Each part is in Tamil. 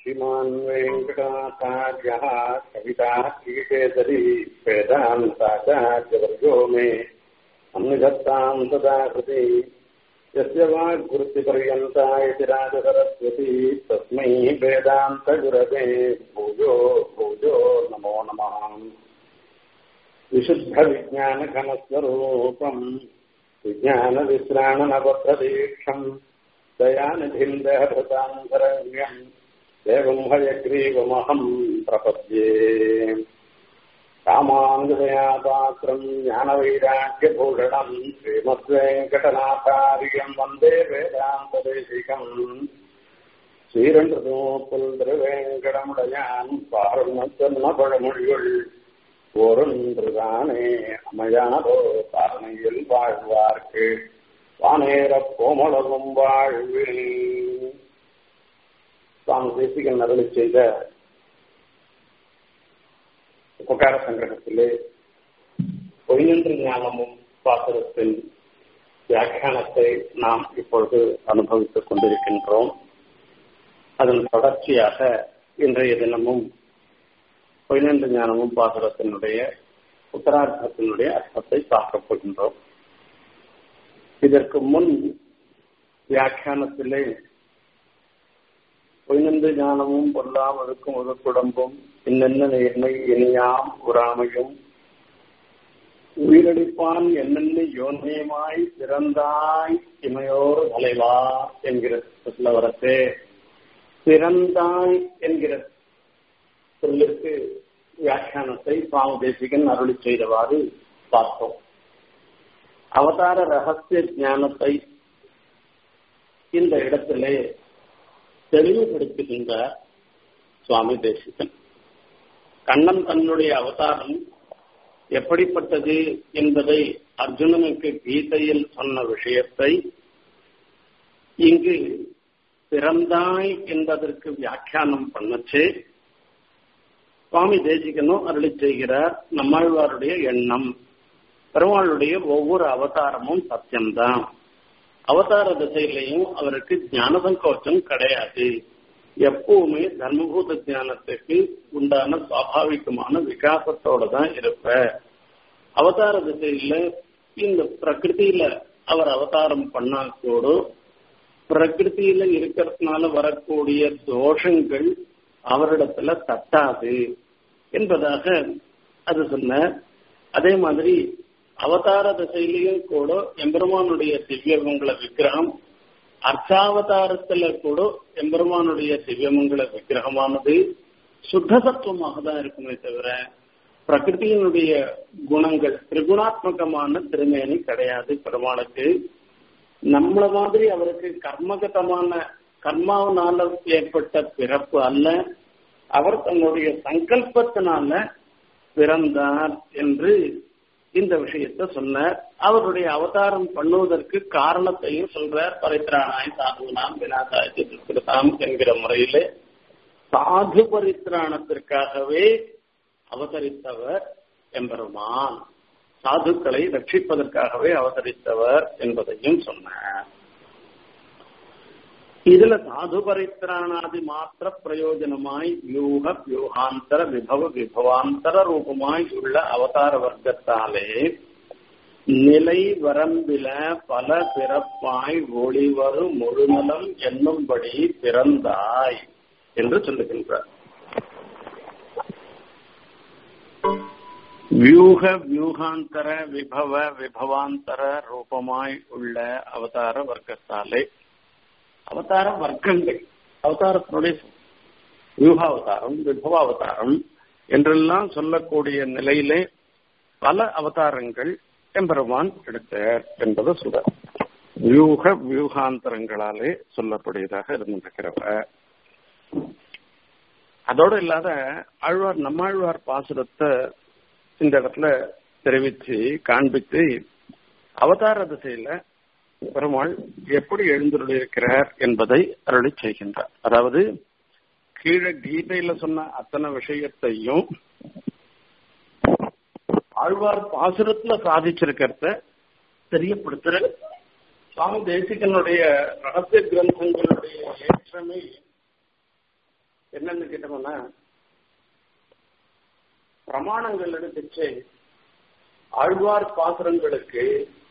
श्रीमान् वेङ्कटाचार्यः कविताः कीटेतरी वेदान्ताचार्यवर्यो मे अन्निधत्ताम् तदा कृति यस्य वाग्वृत्तिपर्यन्ता इति राजसरस्वती तस्मै वेदान्तगुरवे भूयो भूयो नमो नमः विशुद्धविज्ञानघनस्वरूपम् विज्ञानविश्राणनबद्धदीक्षम् दयानिधिम् देहभृतान्तरण्यम् देवम् हयग्रीवमहम् प्रपद्ये रामानुजयापात्रम् ज्ञानवैराग्यभूषणम् श्रीमद्वेङ्कटनाथार्यम् वन्दे वेदान्तदेशिकम् ஸ்ரீரண்டதோப்புல் திருவேங்கடமுடையான் பார்வன பழமொழிகள் ஒருன்றுதானே அமையாதோ தாரணையில் வாழ்வார்க்கு வானேர கோமளவும் வாழ்வில் சுவாமி தேசிகன் அருளி செய்த உபகார சங்கிரகத்திலே பொய்யன்று ஞானமும் பாத்திரத்தின் வியாக்கியானத்தை நாம் இப்பொழுது அனுபவித்துக் கொண்டிருக்கின்றோம் அதன் தொடர்ச்சியாக இன்றைய தினமும் பொய்யன்று ஞானமும் பாசுரத்தினுடைய உத்தரார்த்தத்தினுடைய அர்த்தத்தை பார்க்கப் போகின்றோம் இதற்கு முன் வியாக்கியானத்திலே பொய்நந்து ஞானமும் பொல்லாம் ஒழுக்கும் ஒழுக்குடம்பும் இன்னென்ன நேர்மை இனியாம் உறாமையும் உயிரடிப்பான் என்னென்ன யோன்யமாய் பிறந்தாய் இமையோர் தலைவா என்கிற சொல்ல வரத்தே பிறந்தாய் என்கிற சொல்லுக்கு வியாக்கியானத்தை சுவாமி தேசிகன் அருளி செய்தவாறு பார்த்தோம் அவதார ரகசிய ஞானத்தை இந்த இடத்திலே தெளிவுபடுத்துகின்ற சுவாமி தேசிகன் கண்ணன் தன்னுடைய அவதாரம் எப்படிப்பட்டது என்பதை அர்ஜுனனுக்கு கீதையில் சொன்ன விஷயத்தை இங்கு பிறந்தாய் என்பதற்கு வியாக்கியானம் பண்ணச்சு சுவாமி தேசிகனும் அருளி செய்கிறார் நம்மாழ்வாருடைய எண்ணம் பெருமாளுடைய ஒவ்வொரு அவதாரமும் சத்தியம்தான் அவதார திசையிலையும் அவருக்கு ஞான சங்கோச்சம் கிடையாது எப்பவுமே தர்மபூத ஞானத்துக்கு உண்டான சுவாபாவிகமான விகாசத்தோட தான் இருப்ப அவதார திசையில இந்த பிரகிருதியில அவர் அவதாரம் பண்ணா கூட பிரகிருதியில இருக்கிறதுனால வரக்கூடிய தோஷங்கள் அவரிடத்துல தட்டாது என்பதாக அது சொன்ன அதே மாதிரி அவதார திசையிலையும் கூட எம்பெருமானுடைய திவ்யமங்கல விக்கிரகம் அர்ச்சாவதாரத்துல கூட எம்பெருமானுடைய திவ்யமங்கல விக்கிரகமானது சுத்த சத்துவமாக தான் இருக்குமே தவிர பிரகிருதியினுடைய குணங்கள் திரிகுணாத்மகமான திருமேனி கிடையாது பெருமாளுக்கு நம்மள மாதிரி அவருக்கு கர்மகதமான கர்மாவனால ஏற்பட்ட பிறப்பு அல்ல அவர் தன்னுடைய சங்கல்பத்தினால பிறந்தார் என்று இந்த விஷயத்த சொன்னார் அவருடைய அவதாரம் பண்ணுவதற்கு காரணத்தையும் சொல்றார் பரித்ராணாய் சாதுனாம் வினாசாய் திருத்தாம் என்கிற முறையிலே சாது பரித்ராணத்திற்காகவே அவதரித்தவர் எம்பெருமான் சாதுக்களை ரட்சிப்பதற்காகவே அவதரித்தவர் என்பதையும் சொன்னார் இதுல சாது பரித்ராணாதி மாத்திர பிரயோஜனமாய் வியூக வியூகாந்தர விபவ விபவாந்தர ரூபமாய் உள்ள அவதார வர்க்கத்தாலே நிலை வரம்பில பல பிறப்பாய் ஒளிவரு முழுநலம் என்னும்படி பிறந்தாய் என்று சொல்லுகின்றார் வியூக வியூகாந்தர விபவ விபவாந்தர ரூபமாய் உள்ள அவதார வர்க்கத்தாலே அவதார வர்க்கங்கள் அவதாரத்தினுடைய வியூகாவதாரம் விபவாவதாரம் என்றெல்லாம் சொல்லக்கூடிய நிலையிலே பல அவதாரங்கள் எம்பெருமான் எடுத்தார் என்பதை சொல்றார் வியூக வியூகாந்தரங்களாலே சொல்லக்கூடியதாக இருந்திருக்கிறவ அதோடு இல்லாத ஆழ்வார் நம்மாழ்வார் பாசுரத்தை இந்த இடத்துல தெரிவிச்சு காண்பித்து அவதார திசையில பெருமாள் எப்படி எழுந்துள்ளிருக்கிறார் என்பதை அருளி செய்கின்றார் அதாவது கீழே கீதையில சொன்ன அத்தனை விஷயத்தையும் ஆழ்வார் பாசுரத்துல சாதிச்சிருக்கிறத தெரியப்படுத்துற சுவாமி தேசிகனுடைய ரகசிய கிரந்தங்களுடைய ஏற்றமே என்னன்னு கேட்டோம்னா பிரமாணங்கள் எடுத்துச்சு ஆழ்வார் பாசுரங்களுக்கு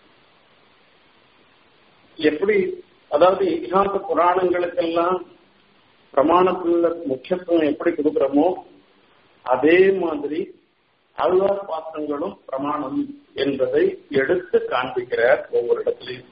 எப்படி அதாவது இதிகாச புராணங்களுக்கெல்லாம் பிரமாணத்துல முக்கியத்துவம் எப்படி கொடுக்குறோமோ அதே மாதிரி ஆழ்வார் பாத்திரங்களும் பிரமாணம் என்பதை எடுத்து காண்பிக்கிறார் ஒவ்வொரு இடத்துலையும்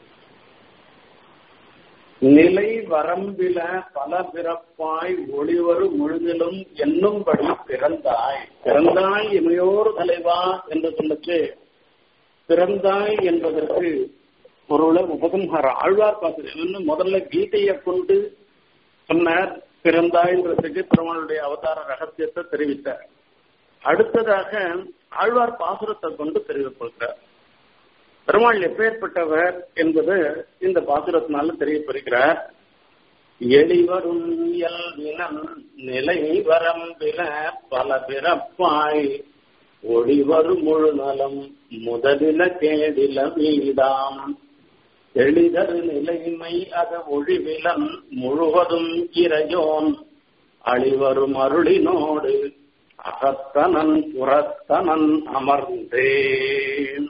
நிலை வரம்பில பல பிறப்பாய் ஒளிவரு முழுதிலும் என்னும்படி பிறந்தாய் பிறந்தாய் இமையோர் தலைவா என்று சொல்லுச்சு பிறந்தாய் என்பதற்கு பொருளை உபசம்ஹார ஆழ்வார் பாத்திரம் முதல்ல கீதையை கொண்டு சொன்னார் பிறந்தாய்ன்றதுக்கு பெருமாளுடைய அவதார ரகசியத்தை தெரிவித்தார் அடுத்ததாக ஆழ்வார் பாசுரத்தை கொண்டு தெரிவிப்படுகிறார் பெருமாள் எப்பேற்பட்டவர் என்பது இந்த பாசுரத்தினால தெரியப்படுகிறார் எளிவரும் இயல்பினம் நிலை வரம்பில பல பிறப்பாய் ஒளிவரும் முழு நலம் முதலில கேடில வீடாம் எளிதரு நிலைமை அது ஒழிவிலன் முழுவதும் இறையோன் அழிவரும் அருளினோடு அகத்தனன் புறத்தனன் அமர்ந்தேன்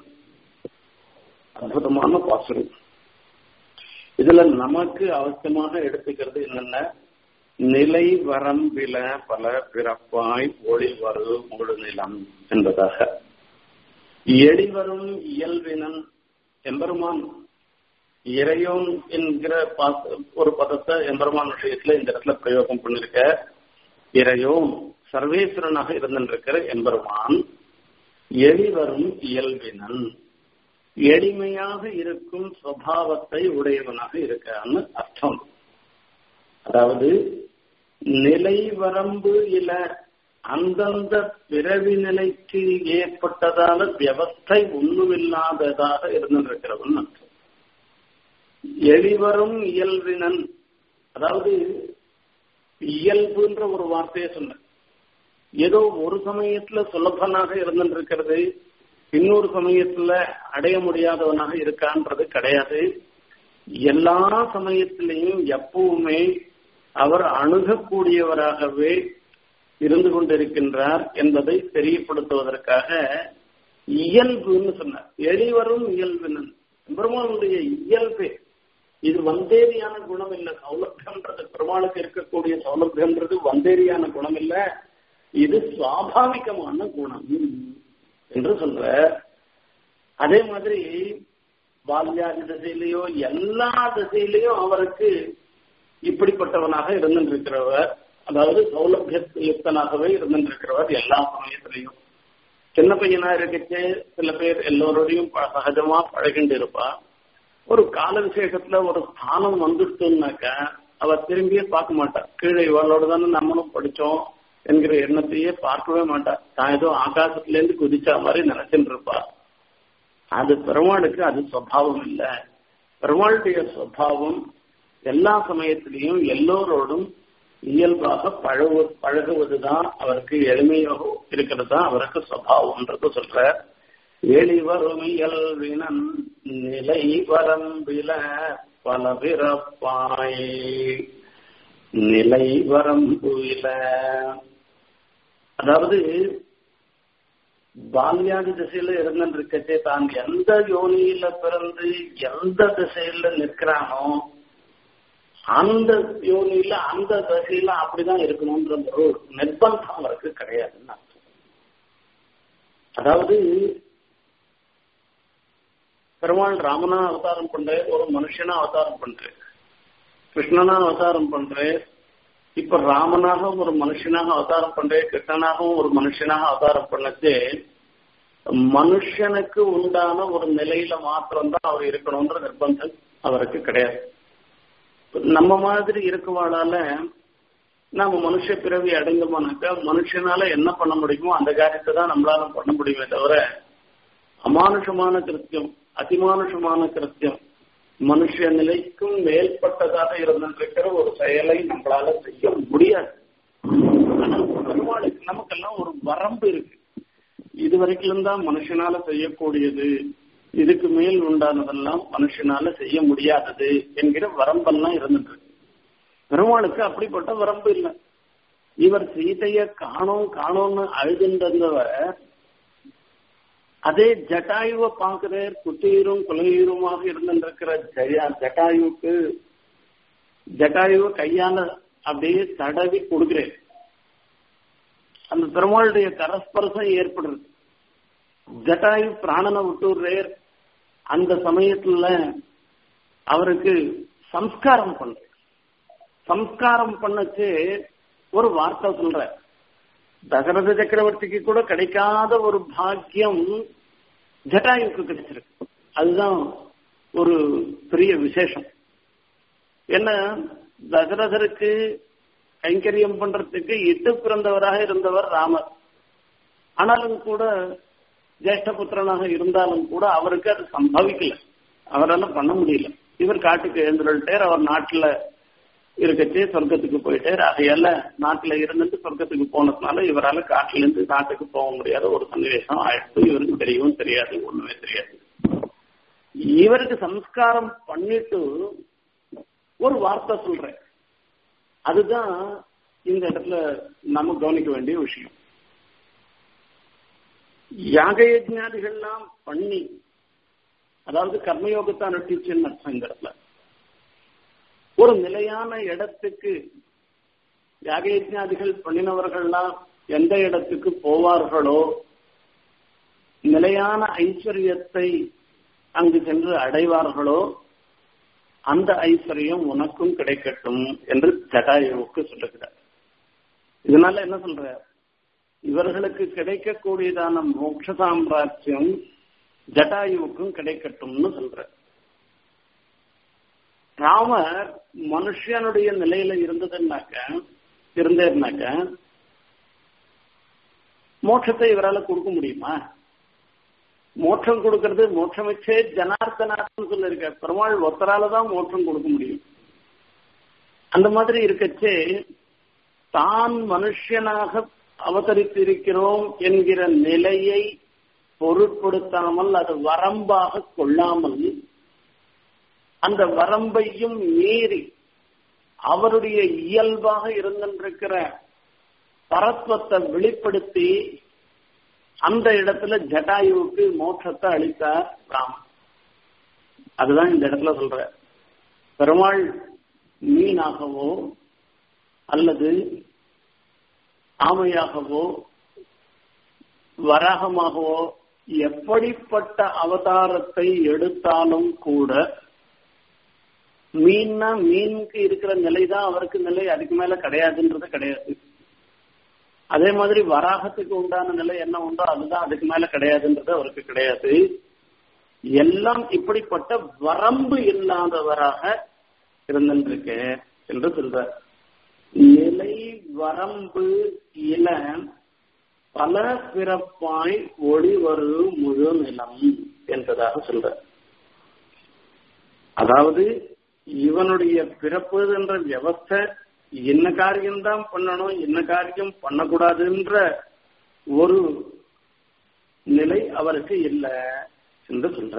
அற்புதமான பாசுரம் இதுல நமக்கு அவசியமாக எடுத்துக்கிறது என்னென்ன நிலை வரம்பில பல பிறப்பாய் ஒளிவரு முழு நிலம் என்பதாக எளிவரும் இயல்பினன் எம்பெருமான் இறையோன் என்கிற ஒரு பதத்தை எம்பெருமான் விஷயத்துல இந்த இடத்துல பிரயோகம் பண்ணிருக்க இறையோன் சர்வேஸ்வரனாக இருந்திருக்கிற எம்பெருமான் எளிவரும் இயல்பினன் எளிமையாக இருக்கும் சுவாவத்தை உடையவனாக இருக்கான்னு அர்த்தம் அதாவது நிலை வரம்பு இல்ல அந்தந்த பிறவி நிலைக்கு ஏற்பட்டதால வியவஸ்தை ஒண்ணுமில்லாததாக இருந்திருக்கிறவன் அர்த்தம் எளிவரும் இயல்பினன் அதாவது இயல்புன்ற ஒரு வார்த்தையை சொன்ன ஏதோ ஒரு சமயத்துல சுலபனாக இருந்திருக்கிறது இன்னொரு சமயத்துல அடைய முடியாதவனாக இருக்கான்றது கிடையாது எல்லா சமயத்திலையும் எப்பவுமே அவர் அணுகக்கூடியவராகவே இருந்து கொண்டிருக்கின்றார் என்பதை தெரியப்படுத்துவதற்காக இயல்புன்னு சொன்னார் எளிவரும் இயல்பினன் பெருமானுடைய இயல்பே இது வந்தேரியான குணம் இல்ல சௌலபியம்ன்றது பெருமாளுக்கு இருக்கக்கூடிய சௌலபியம்ன்றது வந்தேரியான குணம் இல்ல இது சுவாபாவிகமான குணம் என்று சொல்ற அதே மாதிரி பால்யாதி திசையிலையோ எல்லா திசையிலையும் அவருக்கு இப்படிப்பட்டவனாக இருந்திருக்கிறவர் அதாவது சௌலபியத்தனாகவே இருந்திருக்கிறவர் எல்லா சமயத்திலையும் சின்ன பையனா இருக்கச்சு சில பேர் எல்லோரோடையும் சகஜமா பழகிண்டு இருப்பா ஒரு கால விசேஷத்துல ஒரு ஸ்தானம் வந்துட்டுனாக்கா அவ திரும்பியே பார்க்க மாட்டா கீழே இவளோட தானே நம்மளும் படிச்சோம் என்கிற எண்ணத்தையே பார்க்கவே மாட்டா தான் ஏதோ ஆகாசத்துல இருந்து குதிச்சா மாதிரி நினைச்சுட்டு இருப்பா அது பெருமாளுக்கு அது சுவாவம் இல்ல பெருமாளுடைய சுவாவம் எல்லா சமயத்திலையும் எல்லோரோடும் இயல்பாக பழகு பழகுவதுதான் அவருக்கு எளிமையாக இருக்கிறது தான் அவருக்கு சுவாவம்ன்றது சொல்ற எளிவரும் இயல்வினன் நிலை வரம்பில பல பிறப்பாய் நிலை வரம்புல அதாவது பால்யாதி திசையில இருந்துருக்கச்சே தான் எந்த யோனியில பிறந்து எந்த திசையில நிற்கிறானோ அந்த யோனியில அந்த திசையில அப்படிதான் இருக்கணும்ன்ற ஒரு நிர்பந்தம் அவருக்கு கிடையாதுன்னு அர்த்தம் அதாவது பெருமாள் ராமனா அவதாரம் பண்ற ஒரு மனுஷனா அவதாரம் பண்ற கிருஷ்ணனா அவதாரம் பண்ற இப்ப ராமனாக ஒரு மனுஷனாக அவதாரம் பண்ற கிருஷ்ணனாகவும் ஒரு மனுஷனாக அவதாரம் பண்ணது மனுஷனுக்கு உண்டான ஒரு நிலையில மாத்திரம்தான் அவர் இருக்கணும்ன்ற நிர்பந்தம் அவருக்கு கிடையாது நம்ம மாதிரி இருக்குவாளால நாம மனுஷ பிறவி அடைந்தோம்னாக்கா மனுஷனால என்ன பண்ண முடியுமோ அந்த காரியத்தை தான் நம்மளால பண்ண முடியுமே தவிர அமானுஷமான கிருத்தியம் அதிமானுஷமான கிருத்தியம் மனுஷ நிலைக்கும் மேல்பட்டதாக இருந்திருக்கிற ஒரு செயலை நம்மளால செய்ய முடியாது ஆனா பெருமாளுக்கு நமக்கெல்லாம் ஒரு வரம்பு இருக்கு இது வரைக்கும் தான் மனுஷனால செய்யக்கூடியது இதுக்கு மேல் உண்டானதெல்லாம் மனுஷனால செய்ய முடியாதது என்கிற வரம்பெல்லாம் இருந்துட்டு இருக்கு பெருமாளுக்கு அப்படிப்பட்ட வரம்பு இல்லை இவர் சீதைய காணோம் காணோம்னு அழுதுன்றவர் அதே ஜட்டாயுவை பார்க்கிறார் குத்தீரும் குலவீருமாக இருந்திருக்கிற ஜயா ஜட்டாயுவுக்கு ஜட்டாயுவை கையால அப்படியே தடவி கொடுக்கிறேன் அந்த பெருமாளுடைய கரஸ்பரசம் ஏற்படுறது ஜட்டாயு பிராணனை விட்டுடுறார் அந்த சமயத்துல அவருக்கு சம்ஸ்காரம் பண்ற சம்ஸ்காரம் பண்ணச்சு ஒரு வார்த்தை சொல்ற தசரத சக்கரவர்த்திக்கு கூட கிடைக்காத ஒரு பாக்கியம் ஜட்டாயுக்கு கிடைச்சிருக்கு அதுதான் ஒரு பெரிய விசேஷம் என்ன தசரதருக்கு கைங்கரியம் பண்றதுக்கு இட்டு பிறந்தவராக இருந்தவர் ராமர் ஆனாலும் கூட ஜேஷ்ட புத்திரனாக இருந்தாலும் கூட அவருக்கு அது சம்பவிக்கல அவரால் பண்ண முடியல இவர் காட்டுக்கு எழுந்துட்டார் அவர் நாட்டுல இருக்கச்சே சொர்க்கத்துக்கு போயிட்டார் அதையால நாட்டுல இருந்துட்டு சொர்க்கத்துக்கு போனதுனால இவரால் காட்டுல இருந்து நாட்டுக்கு போக முடியாத ஒரு சன்னிவேசம் ஆயிடுச்சு இவருக்கு தெரியவும் தெரியாது ஒண்ணுமே தெரியாது இவருக்கு சம்ஸ்காரம் பண்ணிட்டு ஒரு வார்த்தை சொல்றேன் அதுதான் இந்த இடத்துல நம்ம கவனிக்க வேண்டிய விஷயம் யாக யஜ்ஞாதிகள்லாம் பண்ணி அதாவது கர்மயோகத்தை அனுஷ்டிச்சுன்னு அர்த்தம் இந்த இடத்துல ஒரு நிலையான இடத்துக்கு யாக யஜ்ஞாதிகள் பண்ணினவர்கள்லாம் எந்த இடத்துக்கு போவார்களோ நிலையான ஐஸ்வர்யத்தை அங்கு சென்று அடைவார்களோ அந்த ஐஸ்வர்யம் உனக்கும் கிடைக்கட்டும் என்று ஜடாயுவுக்கு சொல்லுகிறார் இதனால என்ன சொல்ற இவர்களுக்கு கிடைக்கக்கூடியதான மோட்ச சாம்ராஜ்யம் ஜட்டாயுவுக்கும் கிடைக்கட்டும்னு சொல்ற ராமர் மனுஷனுடைய நிலையில இருந்ததுன்னாக்க இருந்தேன்னாக்க மோட்சத்தை இவரால் கொடுக்க முடியுமா மோட்சம் கொடுக்கறது மோட்சம் வச்சே ஜனார்த்தனார்த்தம் சொல்லிருக்க பெருமாள் ஒத்தரால தான் மோட்சம் கொடுக்க முடியும் அந்த மாதிரி இருக்கச்சே தான் மனுஷனாக அவதரித்திருக்கிறோம் என்கிற நிலையை பொருட்படுத்தாமல் அது வரம்பாக கொள்ளாமல் அந்த வரம்பையும் மீறி அவருடைய இயல்பாக இருந்திருக்கிற பரத்வத்தை வெளிப்படுத்தி அந்த இடத்துல ஜட்டாயுவுக்கு மோட்சத்தை அளித்தார் ராம் அதுதான் இந்த இடத்துல சொல்ற பெருமாள் மீனாகவோ அல்லது ஆமையாகவோ வராகமாகவோ எப்படிப்பட்ட அவதாரத்தை எடுத்தாலும் கூட மீன்னா மீனுக்கு இருக்கிற நிலை தான் அவருக்கு நிலை அதுக்கு மேல கிடையாதுன்றது கிடையாது அதே மாதிரி வராகத்துக்கு உண்டான நிலை என்ன உண்டோ அதுதான் அதுக்கு மேல கிடையாதுன்றது அவருக்கு கிடையாது எல்லாம் இப்படிப்பட்ட வரம்பு இல்லாதவராக இருந்திருக்கு என்று சொல்ற நிலை வரம்பு இல பல பிறப்பாய் ஒளிவரு முழு நிலம் என்பதாக சொல்ற அதாவது இவனுடைய பிறப்பு என்ற வியவஸ்தை என்ன காரியம்தான் பண்ணணும் என்ன காரியம் பண்ணக்கூடாதுன்ற ஒரு நிலை அவருக்கு இல்லை என்று சொல்ற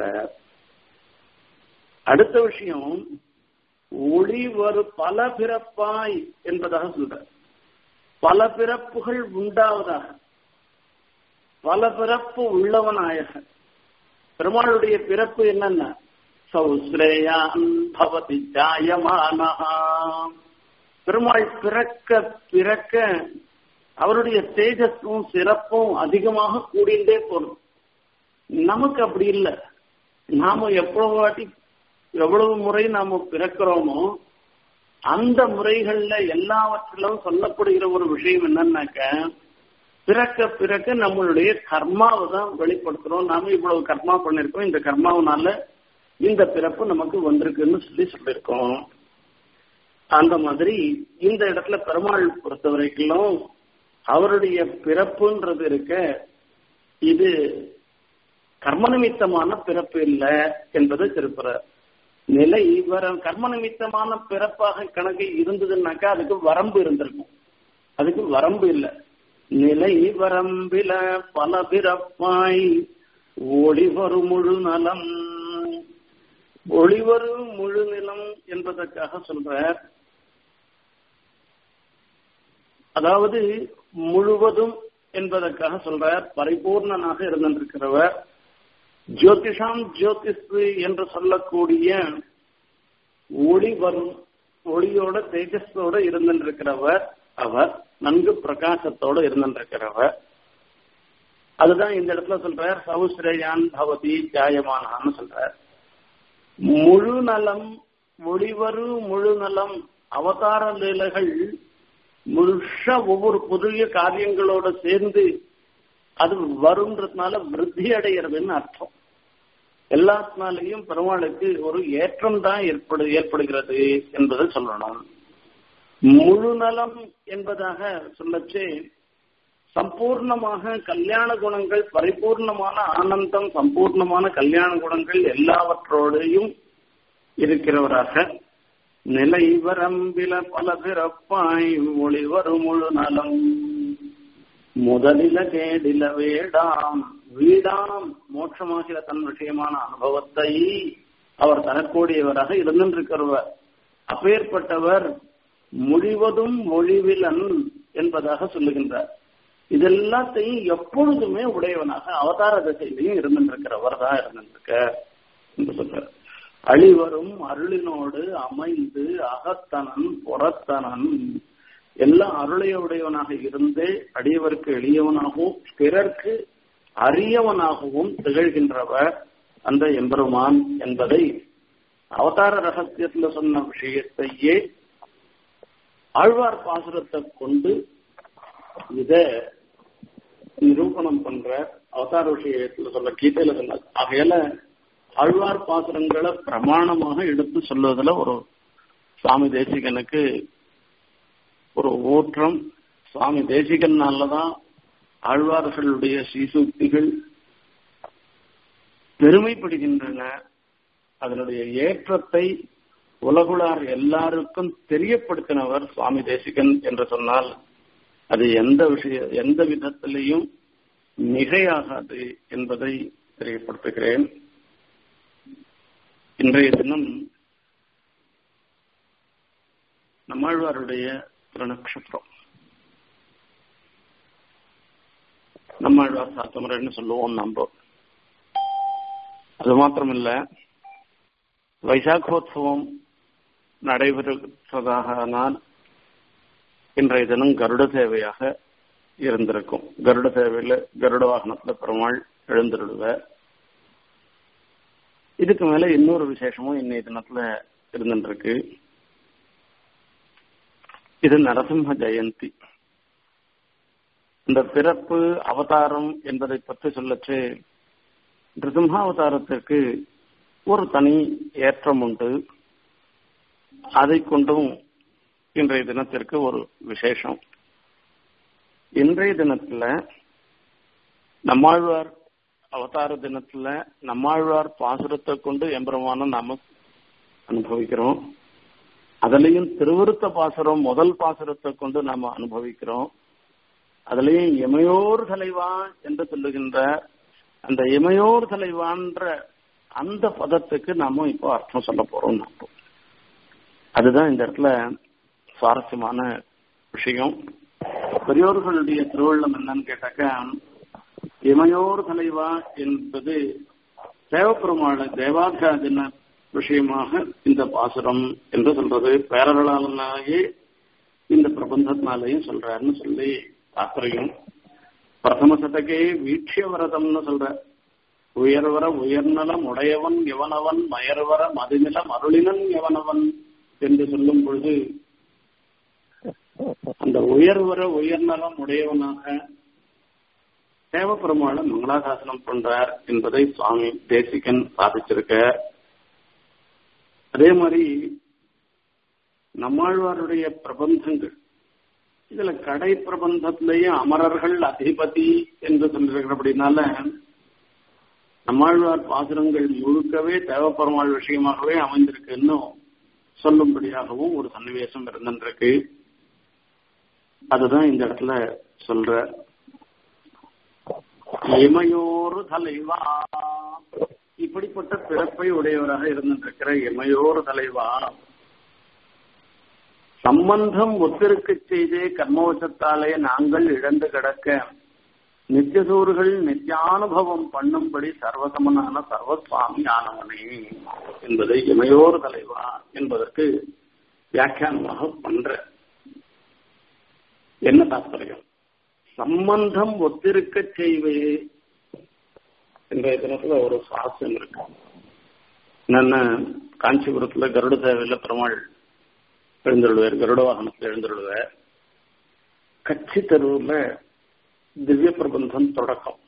அடுத்த விஷயம் ஒளி ஒரு பல பிறப்பாய் என்பதாக சொல்ற பல பிறப்புகள் உண்டாவதாக பல பிறப்பு உள்ளவனாயக பெருமாளுடைய பிறப்பு என்னன்னா சௌஸ்ரேயான் பவதி ஜாயமானஹா பெருமாள் பிறக்க பிறக்க அவருடைய தேஜஸும் சிறப்பும் அதிகமாக கூடிண்டே போகும் நமக்கு அப்படி இல்லை நாம எவ்வளவு வாட்டி எவ்வளவு முறை நாம பிறக்கிறோமோ அந்த முறைகள்ல எல்லாவற்றிலும் சொல்லப்படுகிற ஒரு விஷயம் என்னன்னாக்க பிறக்க பிறக்க நம்மளுடைய கர்மாவை தான் வெளிப்படுத்துறோம் நாம இவ்வளவு கர்மா பண்ணிருக்கோம் இந்த கர்மாவனால இந்த பிறப்பு நமக்கு வந்திருக்குன்னு சொல்லி சொல்லியிருக்கோம் அந்த மாதிரி இந்த இடத்துல பெருமாள் பொறுத்த வரைக்கும் அவருடைய பிறப்புன்றது இருக்க இது கர்ம நிமித்தமான பிறப்பு இல்லை என்பது திருப்புறார் நிலை வர கர்ம நிமித்தமான பிறப்பாக கணக்கு இருந்ததுன்னாக்கா அதுக்கு வரம்பு இருந்திருக்கும் அதுக்கு வரம்பு இல்லை நிலை வரம்பில பல பிறப்பாய் ஒளிவரு முழு நலம் ஒளிவரு முழு நிலம் என்பதற்காக சொல்ற அதாவது முழுவதும் என்பதற்காக சொல்றார் பரிபூர்ணனாக இருந்திருக்கிறவர் ஜோதிஷாம் ஜோதிஷ் என்று சொல்லக்கூடிய ஒளி வரும் ஒளியோட தேஜஸோட இருந்திருக்கிறவர் அவர் நன்கு பிரகாசத்தோட இருந்திருக்கிறவர் அதுதான் இந்த இடத்துல சொல்றார் சௌஸ்ரயான் பவதி ஜாயமானான்னு சொல்றார் முழு நலம் ஒளிவரு முழு நலம் அவதார லீலைகள் முழுஷா ஒவ்வொரு புதிய காரியங்களோட சேர்ந்து அது வருன்றதுனால விருத்தி அடைகிறதுன்னு அர்த்தம் எல்லாத்தினாலையும் பெருமாளுக்கு ஒரு ஏற்றம் தான் ஏற்படு ஏற்படுகிறது என்பதை சொல்லணும் முழு நலம் என்பதாக சொல்லச்சு சம்பூர்ணமாக கல்யாண குணங்கள் பரிபூர்ணமான ஆனந்தம் சம்பூர்ணமான கல்யாண குணங்கள் எல்லாவற்றோடையும் இருக்கிறவராக நிலை வரம்பில பல பிறப்பாய் ஒளிவரு முழு நலம் முதலில கேடில வேடாம் வீடாம் மோட்சமாகிற தன் விஷயமான அனுபவத்தை அவர் தரக்கூடியவராக இருந்திருக்கிறவர் அப்பேற்பட்டவர் முடிவதும் மொழிவிலன் என்பதாக சொல்லுகின்றார் இதெல்லாத்தையும் எப்பொழுதுமே உடையவனாக அவதார திசையிலையும் இருந்திருக்கிறவர் தான் இருந்திருக்க என்று சொல்றார் அழிவரும் அருளினோடு அமைந்து அகத்தனன் புறத்தனன் எல்லாம் அருளையுடையவனாக இருந்து அடியவருக்கு எளியவனாகவும் பிறர்க்கு அரியவனாகவும் திகழ்கின்றவர் அந்த எம்பெருமான் என்பதை அவதார ரகசியத்துல சொன்ன விஷயத்தையே ஆழ்வார் பாசுரத்தை கொண்டு இத நிரூபணம் பண்ற அவதார விஷயத்துல சொல்ல கீதையில சொன்ன ஆகையால ஆழ்வார் பாசுரங்களை பிரமாணமாக எடுத்து சொல்லுவதுல ஒரு சுவாமி தேசிகனுக்கு ஒரு ஊற்றம் சுவாமி தேசிகனாலதான் ஆழ்வார்களுடைய சீசூக்திகள் பெருமைப்படுகின்றன அதனுடைய ஏற்றத்தை உலகுளார் எல்லாருக்கும் தெரியப்படுத்தினவர் சுவாமி தேசிகன் என்று சொன்னால் அது எந்த விஷய எந்த விதத்திலையும் மிகையாகாது என்பதை தெரியப்படுத்துகிறேன் இன்றைய தினம் நம்மாழ்வாருடைய திருநக்ஷத்திரம் நம்மாழ்வார் சாத்தமுறைன்னு சொல்லுவோம் நம்ப அது மாத்திரமில்ல வைசாகோத்சவம் நடைபெறுவதாக இன்றைய தினம் கருட சேவையாக இருந்திருக்கும் கருட சேவையில கருட வாகனத்துல பெருமாள் எழுந்திருடுவ இதுக்கு மேல இன்னொரு விசேஷமும் இன்னைய தினத்துல இருந்துருக்கு இது நரசிம்ம ஜெயந்தி இந்த பிறப்பு அவதாரம் என்பதை பற்றி சொல்லச்சு நிருசிம்ஹாவதாரத்திற்கு ஒரு தனி ஏற்றம் உண்டு அதை கொண்டும் இன்றைய தினத்திற்கு ஒரு விசேஷம் இன்றைய தினத்துல நம்மாழ்வார் அவதார தினத்துல நம்மாழ்வார் பாசுரத்தை கொண்டு எம்பெருமான நாம அனுபவிக்கிறோம் அதுலயும் திருவிருத்த பாசுரம் முதல் பாசுரத்தை கொண்டு நாம அனுபவிக்கிறோம் அதுலயும் இமையோர் தலைவா என்று சொல்லுகின்ற அந்த இமையோர் தலைவான்ற அந்த பதத்துக்கு நாம இப்போ அர்த்தம் சொல்ல போறோம் நாம அதுதான் இந்த இடத்துல சுவாரஸ்யமான விஷயம் பெரியோர்களுடைய திருவள்ளம் என்னன்னு கேட்டாக்கா இமையோர் தலைவா என்பது தேவப்பெருமாள் தேவாத்தியாதின விஷயமாக இந்த பாசுரம் என்று சொல்றது பேரர்களாலேயே இந்த பிரபந்தத்தினாலேயும் சொல்றாருன்னு சொல்லி தாத்பரியம் பிரதம சதகே வீட்சிய வரதம்னு சொல்ற உயர்வர உயர்நலம் உடையவன் எவனவன் மயர்வர மதுநிலம் அருளினன் எவனவன் என்று சொல்லும் பொழுது அந்த உயர்வர உயர்நலம் உடையவனாக தேவப்பெருமாள மங்களாசாசனம் பண்றார் என்பதை சுவாமி தேசிகன் சாதிச்சிருக்க அதே மாதிரி நம்மாழ்வாருடைய பிரபந்தங்கள் இதுல கடை பிரபந்தத்திலேயே அமரர்கள் அதிபதி என்று சொல்லிருக்கிறபடினால நம்மாழ்வார் பாசுரங்கள் முழுக்கவே தேவப்பெருமாள் விஷயமாகவே அமைந்திருக்குன்னு சொல்லும்படியாகவும் ஒரு சன்னிவேசம் இருந்திருக்கு அதுதான் இந்த இடத்துல சொல்ற இமையோரு தலைவா இப்படிப்பட்ட பிறப்பை உடையவராக இருந்திருக்கிற இமையோர் தலைவா சம்பந்தம் ஒத்திருக்க செய்தே கர்மவசத்தாலே நாங்கள் இழந்து கிடக்க நித்தியசூர்கள் நித்தியானுபவம் பண்ணும்படி சர்வசமனான சர்வசுவாமி ஆனவனே என்பதை இமையோர் தலைவா என்பதற்கு வியாக்கியானமாக பண்ற என்ன தாற்பயம் சம்பந்தம் ஒத்திருக்க செய்வே இன்றைய தினத்துல ஒரு சுவாசம் இருக்கு என்னன்னா காஞ்சிபுரத்துல கருட சேவையில பெருமாள் எழுந்துள்ளுவார் கருட வாகனத்தில் எழுந்துள்ளுவார் கட்சி தெருவுல திவ்ய பிரபந்தம் தொடக்கம்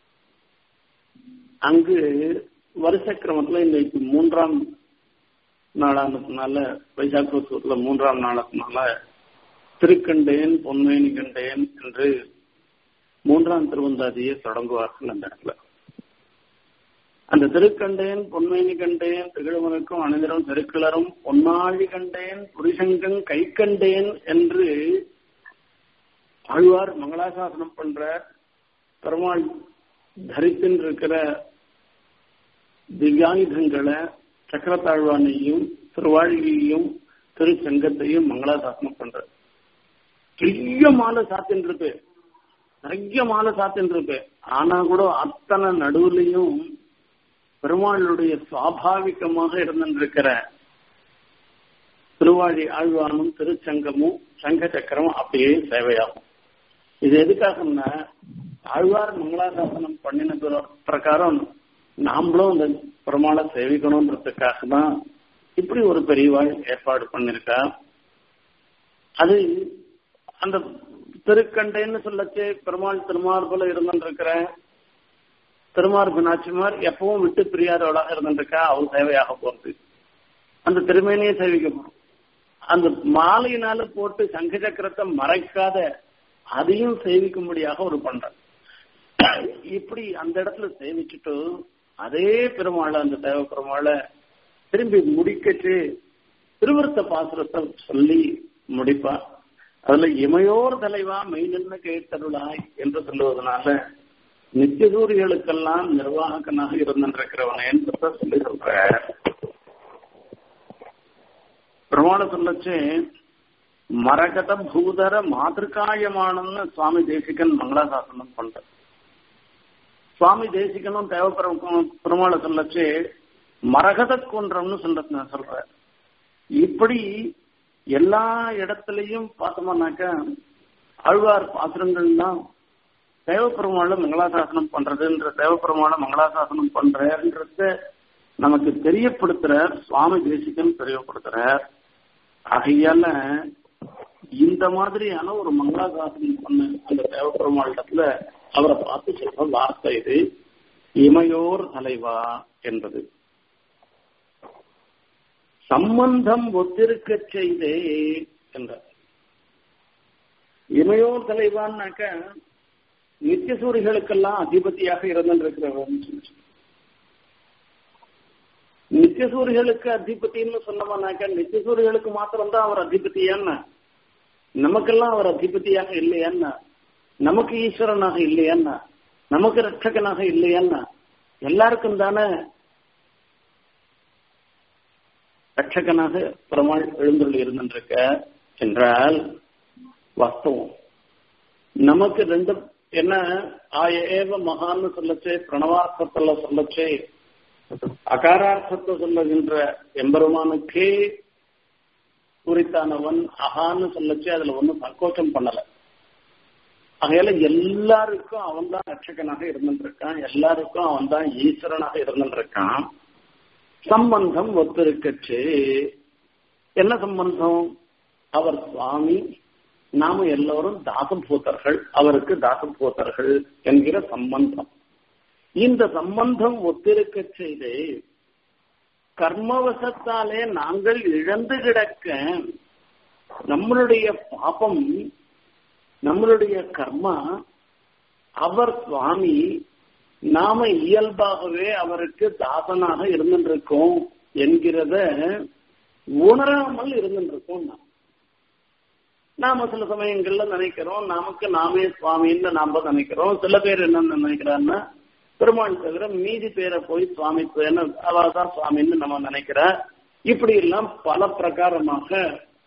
அங்கு வருஷ கிரமத்துல இன்னைக்கு மூன்றாம் நாளானதுனால வைசாக்கோத்சவத்துல மூன்றாம் நாளத்தினால திருக்கண்டேன் பொன்மேனி கண்டேன் என்று மூன்றாம் திருவந்தாதியை தொடங்குவார்கள் அந்த இடத்துல அந்த திருக்கண்டேன் பொன்மேனி கண்டேன் திகழ்வனுக்கும் அனைவரும் திருக்கிளரும் பொன்னாழி கண்டேன் புரிசங்கம் கை கண்டேன் என்று ஆழ்வார் மங்களாசாசனம் பண்ற பெருமாள் தரித்தின்றிருக்கிற திவ்யாயுதங்களை சக்கரத்தாழ்வானையும் திருவாழியையும் திருச்சங்கத்தையும் மங்களாசாசனம் பண்ற பெரிய மாலை சாத்தின் இருக்கு நிறைய மாலை சாத்தின் இருக்கு ஆனா கூட அத்தனை நடுவுலையும் பெருமாளுடைய சுவாபாவிகமாக இருந்திருக்கிற திருவாழி ஆழ்வானும் திருச்சங்கமும் சங்க சக்கரமும் அப்படியே சேவையாகும் இது எதுக்காகன்னா ஆழ்வார் மங்களாசாசனம் பண்ணின பிரகாரம் நாமளும் அந்த பெருமாளை சேவிக்கணும்ன்றதுக்காக தான் இப்படி ஒரு பெரியவாள் ஏற்பாடு பண்ணிருக்கா அது அந்த திருக்கண்டைன்னு சொல்லச்சு பெருமாள் திருமார்புல இருந்துருக்கிற திருமார்பு நாச்சிமார் எப்பவும் விட்டு பிரியாதவளாக இருந்துருக்கா அவர் சேவையாக போறது அந்த திருமேனியை சேவிக்க போறோம் அந்த மாலையினால போட்டு சங்க சக்கரத்தை மறைக்காத அதையும் சேவிக்கும்படியாக ஒரு பண்ற இப்படி அந்த இடத்துல சேவிச்சுட்டு அதே பெருமாளை அந்த தேவ பெருமாளை திரும்பி முடிக்கச்சு திருவிருத்த பாசுரத்தை சொல்லி முடிப்பா அதுல இமையோர் தலைவா மெய்நின்று கேட்டருளாய் என்று சொல்லுவதனால நித்தியசூரிகளுக்கெல்லாம் நிர்வாகனாக இருந்திருக்கிறவனே என்று சொல்லி சொல்ற பிரமாண சொல்லச்சு மரகத பூதர மாதிருக்காயமானன்னு சுவாமி தேசிகன் மங்களாசாசனம் பண்ற சுவாமி தேசிகனும் தேவப்பெரும் பெருமாளை சொல்லச்சு மரகத குன்றம்னு சொல்ற சொல்ற இப்படி எல்லா இடத்துலையும் பார்த்தோம்னாக்க ஆழ்வார் பாசுரங்கள்லாம் தேவப்பெருமாள மங்களாசாசனம் பண்றதுன்ற தேவப்பெருமாள மங்களாசாசனம் பண்றன்றத நமக்கு தெரியப்படுத்துறார் சுவாமி தேசிகன் தெரியப்படுத்துறார் ஆகையால இந்த மாதிரியான ஒரு மங்களாசாசனம் பண்ண அந்த தேவப்பெருமாளிடத்துல அவரை பார்த்து சொல்ற வார்த்தை இது இமையோர் தலைவா என்பது சம்பந்தம் ஒத்திருக்க செய்தே என்றார் இமையோர் தலைவான்னாக்க நித்தியசூரிகளுக்கெல்லாம் அதிபதியாக இருந்திருக்கிறவன் நித்தியசூரிகளுக்கு அதிபதினு சொன்னோம்னாக்க நித்தியசூரிகளுக்கு மாத்திரம்தான் அவர் அதிபதியான்னா நமக்கெல்லாம் அவர் அதிபதியாக இல்லையான்னா நமக்கு ஈஸ்வரனாக இல்லையான்னா நமக்கு ரட்சகனாக இல்லையான்னா எல்லாருக்கும் தானே ரட்சகனாக பெருமாள் எழுந்துள்ள இருந்திருக்க என்றால் வாஸ்தவம் நமக்கு ரெண்டு என்ன ஆய ஏவ மகான்னு சொல்லச்சே பிரணவார்த்தத்துல சொல்லச்சே அகாரார்த்தத்தை சொல்லுகின்ற எம்பெருமானுக்கே குறித்தானவன் அகான்னு சொல்லச்சு அதுல ஒன்னும் சங்கோச்சம் பண்ணல ஆகையால எல்லாருக்கும் அவன் தான் ரட்சகனாக இருந்துருக்கான் எல்லாருக்கும் அவன் தான் ஈஸ்வரனாக இருந்துருக்கான் சம்பந்தம் ஒத்திருக்கச்சு என்ன சம்பந்தம் அவர் சுவாமி நாம எல்லோரும் தாசபூதர்கள் அவருக்கு தாசபூதர்கள் என்கிற சம்பந்தம் இந்த சம்பந்தம் ஒத்திருக்க செய்து கர்மவசத்தாலே நாங்கள் இழந்து கிடக்க நம்மளுடைய பாபம் நம்மளுடைய கர்மா அவர் சுவாமி நாம இயல்பாகவே அவருக்கு தாசனாக இருந்துருக்கோம் என்கிறத உணராமல் இருந்துருக்கோம் நாம் நாம சில சமயங்கள்ல நினைக்கிறோம் நமக்கு நாமே சுவாமின்னு நாம நினைக்கிறோம் சில பேர் என்ன நினைக்கிறான்னா பெருமாள் தவிர மீதி பேரை போய் சுவாமி அவதான் சுவாமின்னு நம்ம நினைக்கிற இப்படி எல்லாம் பல பிரகாரமாக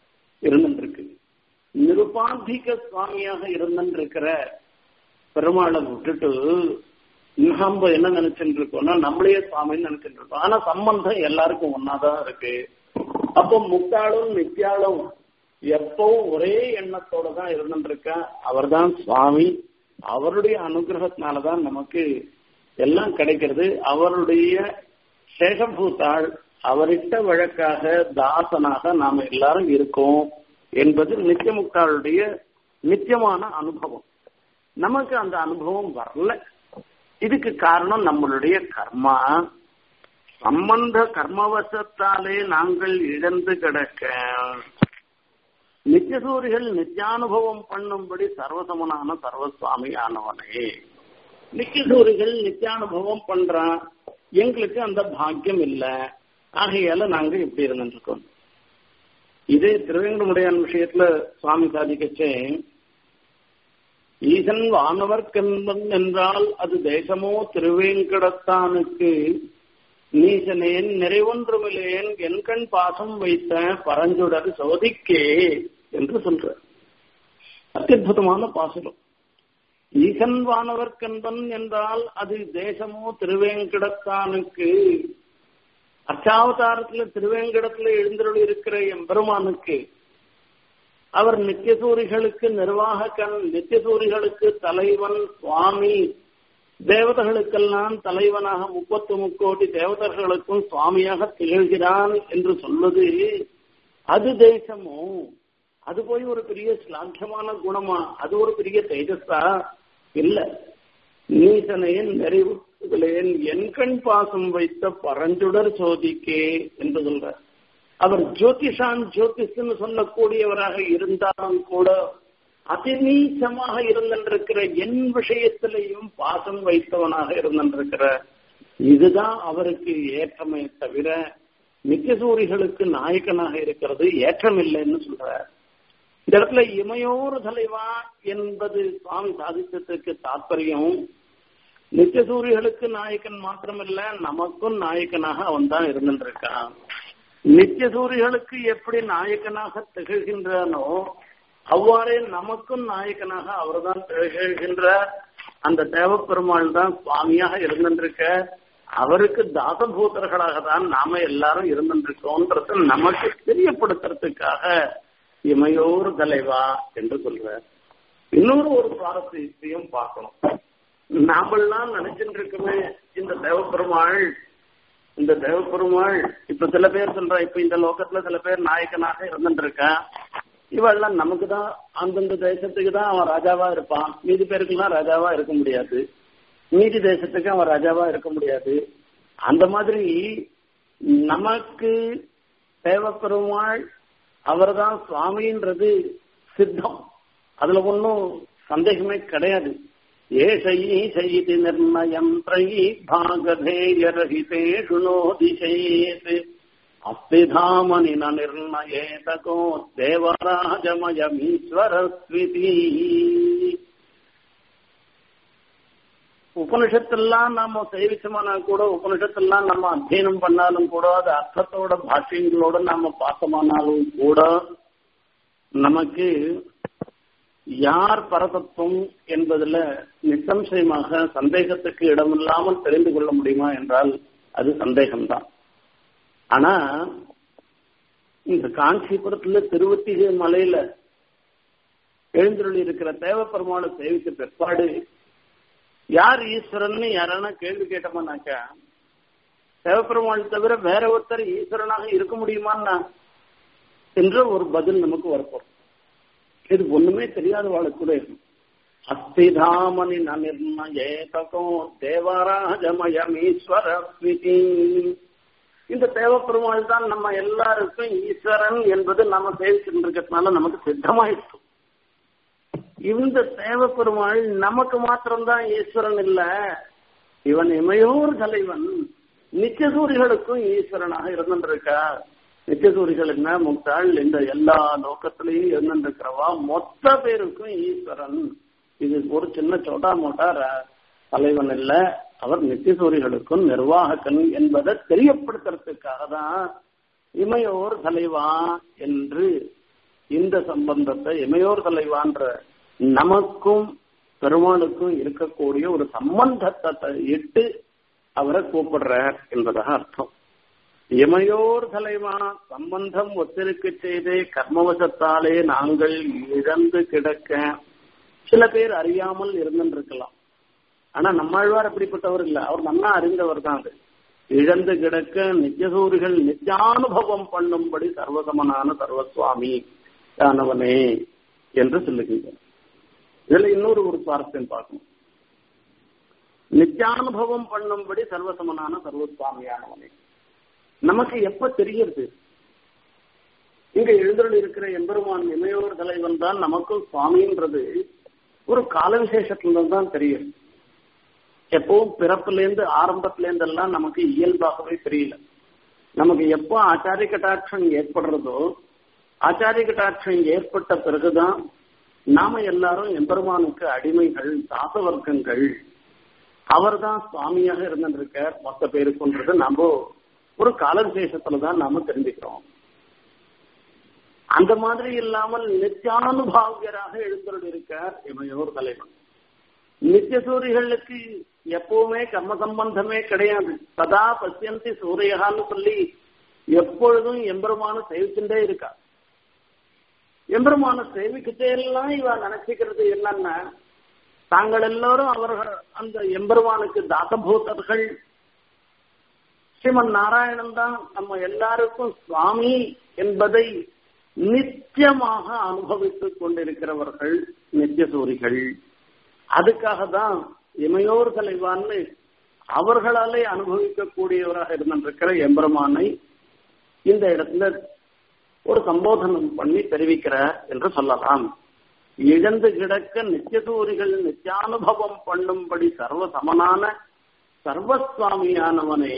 இருந்துருக்கு நிருபாதிக சுவாமியாக இருந்துருக்கிற பெருமாளை விட்டுட்டு நாம என்ன நினைச்சுட்டு இருக்கோம்னா நம்மளையே சுவாமின்னு நினைச்சிட்டு இருக்கோம் ஆனா சம்பந்தம் எல்லாருக்கும் ஒன்னாதான் இருக்கு அப்போ முக்தாளும் நித்யாளும் எப்பவும் ஒரே எண்ணத்தோட தான் இருந்துருக்கா அவர் தான் சுவாமி அவருடைய அனுகிரகத்தினாலதான் நமக்கு எல்லாம் கிடைக்கிறது அவருடைய சேஷபூத்தாள் அவரிட்ட வழக்காக தாசனாக நாம எல்லாரும் இருக்கோம் என்பது நித்தியமுக்தாளுடைய நித்தியமான அனுபவம் நமக்கு அந்த அனுபவம் வரல இதுக்கு காரணம் நம்மளுடைய கர்மா சம்பந்த கர்மவசத்தாலே நாங்கள் இழந்து கிடக்க நித்தியசூரிகள் நித்தியானுபவம் பண்ணும்படி சர்வசமனான சர்வசுவாமி ஆனவனே நித்தியசூரிகள் நித்தியானுபவம் பண்றான் எங்களுக்கு அந்த பாக்கியம் இல்ல ஆகையால நாங்க இப்படி இருந்துருக்கோம் இதே திருவேங்கடமுடையான் விஷயத்துல சுவாமி சாதிக்கச்சே ஈசன் வானவர் கண்பன் என்றால் அது தேசமோ திருவேங்கடத்தானுக்கு நீசனேன் நிறைவொன்றுமில்லேன் என் கண் பாசம் வைத்த பரஞ்சுடர் சோதிக்கே என்று சொல்ற அத்தியுதமான பாசுரம் ஈசன் வானவர் கண்பன் என்றால் அது தேசமோ திருவேங்கடத்தானுக்கு அச்சாவதாரத்துல திருவேங்கடத்துல எழுந்தருள் இருக்கிற எம்பெருமானுக்கு அவர் நித்தியசூரிகளுக்கு நிர்வாகக்கன் நித்தியசூரிகளுக்கு தலைவன் சுவாமி தேவதைகளுக்கெல்லாம் தலைவனாக முப்பத்து முக்கோடி தேவதர்களுக்கும் சுவாமியாக திகழ்கிறான் என்று சொல்வது அது தேசமோ அது போய் ஒரு பெரிய ஸ்லாக்கியமான குணமா அது ஒரு பெரிய தேஜஸா இல்ல நீசனையன் நிறைவுகளேன் என் கண் பாசம் வைத்த பரஞ்சுடர் சோதிக்கே என்று சொல்றார் அவர் ஜோதிஷான் ஜோதிஷன்னு சொல்லக்கூடியவராக இருந்தாலும் கூட அதிநீச்சமாக இருந்திருக்கிற என் விஷயத்திலையும் பாசம் வைத்தவனாக இருந்திருக்கிற இதுதான் அவருக்கு ஏற்றமே தவிர நித்தியசூரிகளுக்கு நாயக்கனாக இருக்கிறது ஏற்றம் இல்லைன்னு சொல்றார் இந்த இடத்துல இமையோர் தலைவா என்பது சுவாமி சாதித்ததுக்கு தாற்பயம் நித்தியசூரிகளுக்கு நாயக்கன் மாத்திரமில்ல நமக்கும் நாயக்கனாக அவன் தான் இருந்திருக்கான் நித்தியசூரிகளுக்கு எப்படி நாயக்கனாக திகழ்கின்றானோ அவ்வாறே நமக்கும் நாயக்கனாக அவர்தான் திகழ்கின்ற அந்த தேவப்பெருமாள் தான் சுவாமியாக இருந்திருக்க அவருக்கு தாசபூதர்களாக தான் நாம எல்லாரும் இருந்திருக்கோன்றது நமக்கு தெரியப்படுத்துறதுக்காக இமையோர் தலைவா என்று சொல்றார் இன்னொரு ஒரு சுவாரஸ்யத்தையும் பார்க்கணும் நாமெல்லாம் நினைச்சுட்டு இருக்கோமே இந்த தேவப்பெருமாள் இந்த தேவப்பெருமாள் இப்ப சில பேர் சொல்ற இப்ப இந்த லோகத்துல சில பேர் நாயக்கனாக இருந்துட்டு இருக்கான் இவெல்லாம் நமக்கு தான் அந்தந்த தேசத்துக்கு தான் அவன் ராஜாவா இருப்பான் மீதி பேருக்குலாம் ராஜாவா இருக்க முடியாது மீதி தேசத்துக்கு அவன் ராஜாவா இருக்க முடியாது அந்த மாதிரி நமக்கு தேவப்பெருமாள் அவர் தான் சுவாமின்றது சித்தம் அதுல ஒன்றும் சந்தேகமே கிடையாது ஏஷைஷைதி நிர்ணயம் பிரயி பாகதேயரஹிதே சுனோதிசேத் அஸ்திதாமனி ந நிர்ணயேதகோ தேவராஜமயமீஸ்வரஸ்விதி உபனிஷத்தெல்லாம் நம்ம சேவிச்சோம்னா கூட உபனிஷத்தெல்லாம் நம்ம அத்தியனம் பண்ணாலும் கூட அது அர்த்தத்தோட பாஷ்யங்களோட நாம பார்த்தோமானாலும் கூட நமக்கு யார் பரதத்துவம் என்பதுல நிசம்சயமாக சந்தேகத்துக்கு இடமில்லாமல் தெரிந்து கொள்ள முடியுமா என்றால் அது சந்தேகம்தான் ஆனா இந்த காஞ்சிபுரத்துல திருவத்திகை மலையில எழுந்தருளி இருக்கிற தேவப்பெருமாளை சேவித்த பிற்பாடு யார் ஈஸ்வரன் யாரான கேள்வி கேட்டோம்னாக்கா தேவப்பெருமாள் தவிர வேற ஒருத்தர் ஈஸ்வரனாக இருக்க முடியுமான்னா என்ற ஒரு பதில் நமக்கு வரப்போம் இது ஒண்ணுமே தெரியாத வாழ்க்கை கூட இருக்கும் அஸ்திதாமனி நிர்ணயேதகோ தேவராஜமயமீஸ்வர இந்த தேவப்பெருமாள் தான் நம்ம எல்லாருக்கும் ஈஸ்வரன் என்பது நம்ம சேவிச்சுட்டு இருக்கிறதுனால நமக்கு சித்தமாயிடுச்சு இந்த தேவப்பெருமாள் நமக்கு மாத்திரம்தான் ஈஸ்வரன் இல்ல இவன் இமையோர் தலைவன் நித்தியசூரிகளுக்கும் ஈஸ்வரனாக இருந்திருக்கா நித்தியசூரிகளுக்கு முக்தாள் இந்த எல்லா லோக்கத்திலையும் இருந்திருக்கிறவா மொத்த பேருக்கும் ஈஸ்வரன் இது ஒரு சின்ன சோட்டா மோட்டா தலைவன் இல்ல அவர் நித்தியசூரிகளுக்கும் நிர்வாகக்கன் என்பதை தெரியப்படுத்துறதுக்காக தான் இமையோர் தலைவா என்று இந்த சம்பந்தத்தை இமையோர் தலைவான்ற நமக்கும் பெருமாளுக்கும் இருக்கக்கூடிய ஒரு சம்பந்தத்தை இட்டு அவரை கூப்பிடுறார் என்பதாக அர்த்தம் இமையோர் தலைவா சம்பந்தம் ஒத்திருக்க செய்தே கர்மவசத்தாலே நாங்கள் இழந்து கிடக்க சில பேர் அறியாமல் இருந்திருக்கலாம் ஆனா நம்மாழ்வார் அப்படிப்பட்டவர் இல்ல அவர் நன்னா அறிந்தவர் தான் அது இழந்து கிடக்க நித்தியசூரிகள் நித்தியானுபவம் பண்ணும்படி சர்வசமனான சர்வசுவாமி யானவனே என்று சொல்லுகின்றனர் இதுல இன்னொரு ஒரு சுவாரஸ்யம் பார்க்கணும் நித்தியானுபவம் பண்ணும்படி சர்வசமனான சர்வசுவாமியானவனே நமக்கு எப்ப தெரியறது இங்க எழுந்தருள் இருக்கிற எம்பெருமான் இமையோர் தலைவன் தான் நமக்கும் சுவாமின்றது ஒரு கால விசேஷத்துல தான் தெரியும் எப்பவும் பிறப்புலேருந்து ஆரம்பத்திலேருந்து எல்லாம் நமக்கு இயல்பாகவே தெரியல நமக்கு எப்போ ஆச்சாரிய கட்டாட்சம் ஏற்படுறதோ ஆச்சாரிய கட்டாட்சம் ஏற்பட்ட பிறகுதான் நாம எல்லாரும் எம்பெருமானுக்கு அடிமைகள் தாசவர்க்கங்கள் அவர் தான் சுவாமியாக இருந்திருக்கார் மொத்த பேருக்குன்றது நம்ம ஒரு கால விசேஷத்துல தான் நாம தெரிஞ்சுக்கிறோம் அந்த மாதிரி இல்லாமல் நித்தியானுபாவியராக எழுந்தருள் இருக்கார் இமையோர் தலைவன் நித்திய சூரிகளுக்கு எப்பவுமே கர்ம சம்பந்தமே கிடையாது சதா பசியந்தி சூரியகான்னு சொல்லி எப்பொழுதும் எம்பெருமான சேவிச்சுட்டே இருக்கா எம்பெருமான சேவிக்கிட்டே எல்லாம் இவ நினைச்சுக்கிறது என்னன்னா தாங்கள் எல்லாரும் அவர்கள் அந்த எம்பெருமானுக்கு தாசபூதர்கள் ஸ்ரீமன் நாராயணன் தான் நம்ம எல்லாருக்கும் சுவாமி என்பதை நித்தியமாக அனுபவித்துக் கொண்டிருக்கிறவர்கள் நித்தியசூரிகள் அதுக்காக தான் இமையோர் தலைவான்னு அவர்களாலே அனுபவிக்கக்கூடியவராக இருந்திருக்கிற எம்பெருமானை இந்த இடத்துல ஒரு சம்போதனம் பண்ணி தெரிவிக்கிறார் என்று சொல்லலாம் இழந்து கிடக்க நித்தியசூரிகள் நித்தியானுபவம் பண்ணும்படி சர்வ சமனான சர்வசுவாமியானவனே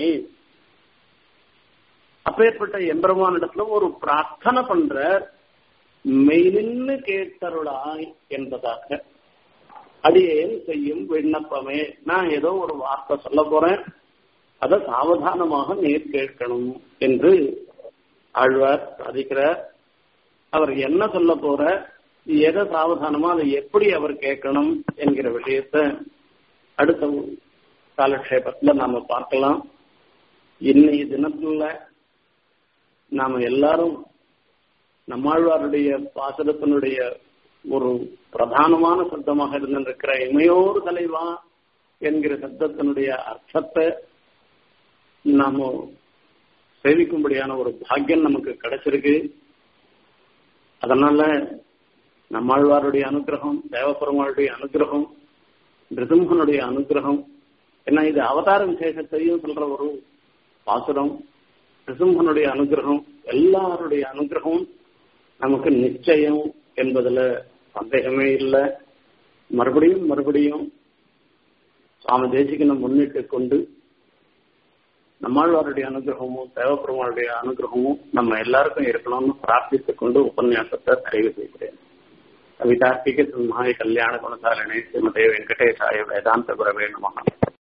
அப்பேற்பட்ட எம்பெருமானிடத்துல ஒரு பிரார்த்தனை பண்ற மெய்நின்னு கேட்டருளாய் என்பதாக அடியேன் செய்யும் விண்ணப்பமே நான் ஏதோ ஒரு வார்த்தை சொல்ல போறேன் அதை சாவதானமாக நேர் கேட்கணும் என்று ஆழ்வார் சாதிக்கிறார் அவர் என்ன சொல்ல போற எதை சாவதானமா அதை எப்படி அவர் கேட்கணும் என்கிற விஷயத்த அடுத்த காலக்ஷேபத்துல நாம பார்க்கலாம் இன்னைய தினத்துல நாம எல்லாரும் நம்மாழ்வாருடைய பாசனத்தினுடைய ஒரு பிரதானமான சப்தமாக இருந்திருக்கிற இமையோர் தலைவா என்கிற சப்தத்தினுடைய அர்த்தத்தை நாம சேவிக்கும்படியான ஒரு பாக்கியம் நமக்கு கிடைச்சிருக்கு அதனால நம்மாழ்வாருடைய அனுகிரகம் தேவப்பெருமாளுடைய அனுகிரகம் நிருசிம்ஹனுடைய அனுகிரகம் ஏன்னா இது அவதார விசேஷத்தையும் சொல்ற ஒரு பாசுரம் நிருசிம்ஹனுடைய அனுகிரகம் எல்லாருடைய அனுகிரகம் நமக்கு நிச்சயம் என்பதுல சந்தேகமே இல்லை மறுபடியும் மறுபடியும் சுவாமி தேசிகனை முன்னிட்டு கொண்டு நம்மாழ்வாருடைய அனுகிரகமும் தேவப்பெருமாளுடைய அனுகிரகமும் நம்ம எல்லாருக்கும் இருக்கணும்னு பிரார்த்தித்துக் கொண்டு உபன்யாசத்தை நிறைவு செய்கிறேன் கவிதார்த்திக சிம்ஹாய கல்யாண குணசாலினே ஸ்ரீமதே வெங்கடேசாய வேதாந்த குரவே நமகா